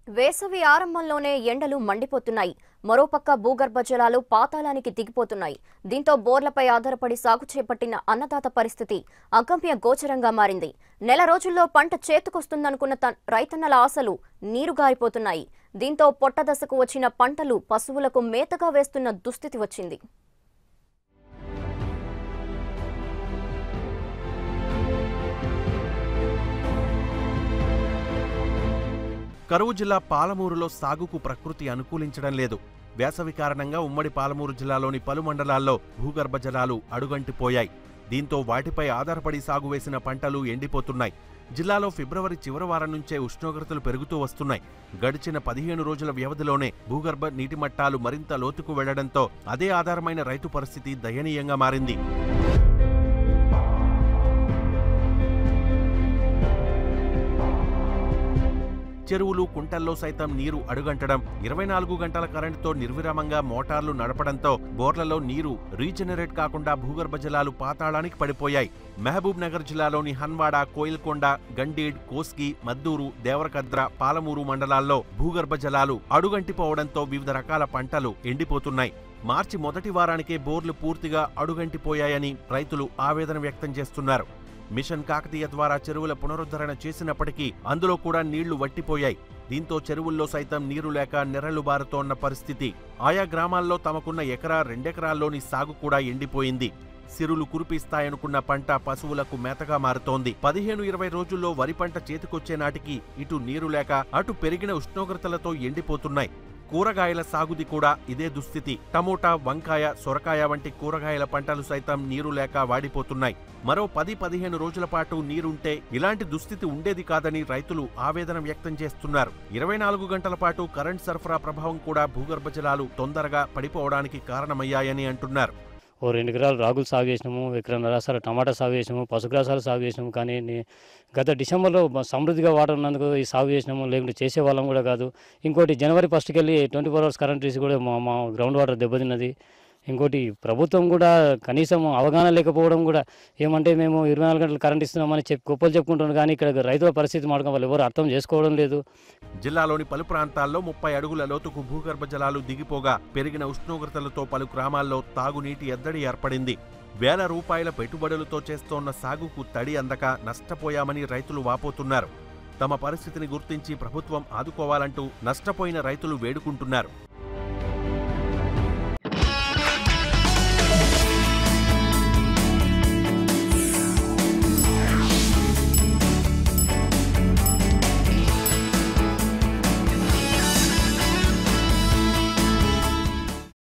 వేసవి ఆరంభంలోనే ఎండలు మండిపోతున్నాయి మరోపక్క భూగర్భ జలాలు పాతాళానికి దిగిపోతున్నాయి దీంతో బోర్లపై ఆధారపడి సాగు చేపట్టిన అన్నదాత పరిస్థితి అగమ్య గోచరంగా మారింది నెల రోజుల్లో పంట చేతికొస్తుందనుకున్న త- రైతన్నల ఆశలు నీరుగారిపోతున్నాయి దీంతో పొట్టదశకు వచ్చిన పంటలు పశువులకు మేతగా వేస్తున్న దుస్థితి వచ్చింది కరువు జిల్లా పాలమూరులో సాగుకు ప్రకృతి అనుకూలించడం లేదు వేసవి కారణంగా ఉమ్మడి పాలమూరు జిల్లాలోని పలు మండలాల్లో భూగర్భ జలాలు అడుగంటిపోయాయి దీంతో వాటిపై ఆధారపడి సాగు వేసిన పంటలు ఎండిపోతున్నాయి జిల్లాలో ఫిబ్రవరి చివరి వారం నుంచే ఉష్ణోగ్రతలు పెరుగుతూ వస్తున్నాయి గడిచిన పదిహేను రోజుల వ్యవధిలోనే భూగర్భ నీటి మట్టాలు మరింత లోతుకు వెళ్లడంతో అదే ఆధారమైన రైతు పరిస్థితి దయనీయంగా మారింది చెరువులు కుంటల్లో సైతం నీరు అడుగంటడం ఇరవై నాలుగు గంటల కరెంటుతో నిర్విరామంగా మోటార్లు నడపడంతో బోర్లలో నీరు రీజనరేట్ కాకుండా భూగర్భ జలాలు పాతాళానికి పడిపోయాయి మహబూబ్ నగర్ జిల్లాలోని హన్వాడ కోయిల్కొండ గండీడ్ కోస్గి మద్దూరు దేవరకద్ర పాలమూరు మండలాల్లో భూగర్భ జలాలు అడుగంటిపోవడంతో వివిధ రకాల పంటలు ఎండిపోతున్నాయి మార్చి మొదటి వారానికే బోర్లు పూర్తిగా అడుగంటిపోయాయని రైతులు ఆవేదన వ్యక్తం చేస్తున్నారు మిషన్ కాకతీయ ద్వారా చెరువుల పునరుద్ధరణ చేసినప్పటికీ అందులో కూడా నీళ్లు వట్టిపోయాయి దీంతో చెరువుల్లో సైతం నీరు లేక నెరలు బారుతోన్న పరిస్థితి ఆయా గ్రామాల్లో తమకున్న ఎకరా రెండెకరాల్లోని సాగు కూడా ఎండిపోయింది సిరులు కురిపిస్తాయనుకున్న పంట పశువులకు మేతగా మారుతోంది పదిహేను ఇరవై రోజుల్లో వరి పంట చేతికొచ్చే నాటికి ఇటు నీరు లేక అటు పెరిగిన ఉష్ణోగ్రతలతో ఎండిపోతున్నాయి కూరగాయల సాగుది కూడా ఇదే దుస్థితి టమోటా వంకాయ సొరకాయ వంటి కూరగాయల పంటలు సైతం నీరు లేక వాడిపోతున్నాయి మరో పది పదిహేను రోజుల పాటు నీరుంటే ఇలాంటి దుస్థితి ఉండేది కాదని రైతులు ఆవేదన వ్యక్తం చేస్తున్నారు ఇరవై నాలుగు గంటల పాటు కరెంట్ సరఫరా ప్రభావం కూడా భూగర్భ జలాలు తొందరగా పడిపోవడానికి కారణమయ్యాయని అంటున్నారు ఓ రెండు ఎకరాలు రాగులు సాగు చేసినాము ఎకరం నరాసాల టమాటా సాగు చేసినాము పసుగ్రాసాలు సాగు చేసినాము కానీ నే- గత డిసెంబర్లో బ- సమృద్ధిగా వాటర్ ఉన్నందుకు ఈ సాగు చేసినాము లేకుంటే చేసే వాళ్ళం కూడా కాదు ఇంకోటి జనవరి ఫస్ట్కి వెళ్ళి ట్వంటీ ఫోర్ అవర్స్ కరెంట్ తీసి కూడా మా మా గ్రౌండ్ వాటర్ దెబ్బతిన్నది ఇంకోటి ప్రభుత్వం కూడా కనీసం అవగాహన లేకపోవడం కూడా ఏమంటే మేము ఇరవై నాలుగు గంటలు కరెంట్ ఇస్తున్నామని చెప్పి గొప్పలు చెప్పుకుంటున్నాం కానీ ఇక్కడ రైతుల పరిస్థితి మాత్రం వాళ్ళు ఎవరు అర్థం చేసుకోవడం లేదు జిల్లాలోని పలు ప్రాంతాల్లో ముప్పై అడుగుల లోతుకు భూగర్భ జలాలు దిగిపోగా పెరిగిన ఉష్ణోగ్రతలతో పలు గ్రామాల్లో తాగునీటి ఎద్దడి ఏర్పడింది వేల రూపాయల పెట్టుబడులతో చేస్తోన్న సాగుకు తడి అందక నష్టపోయామని రైతులు వాపోతున్నారు తమ పరిస్థితిని గుర్తించి ప్రభుత్వం ఆదుకోవాలంటూ నష్టపోయిన రైతులు వేడుకుంటున్నారు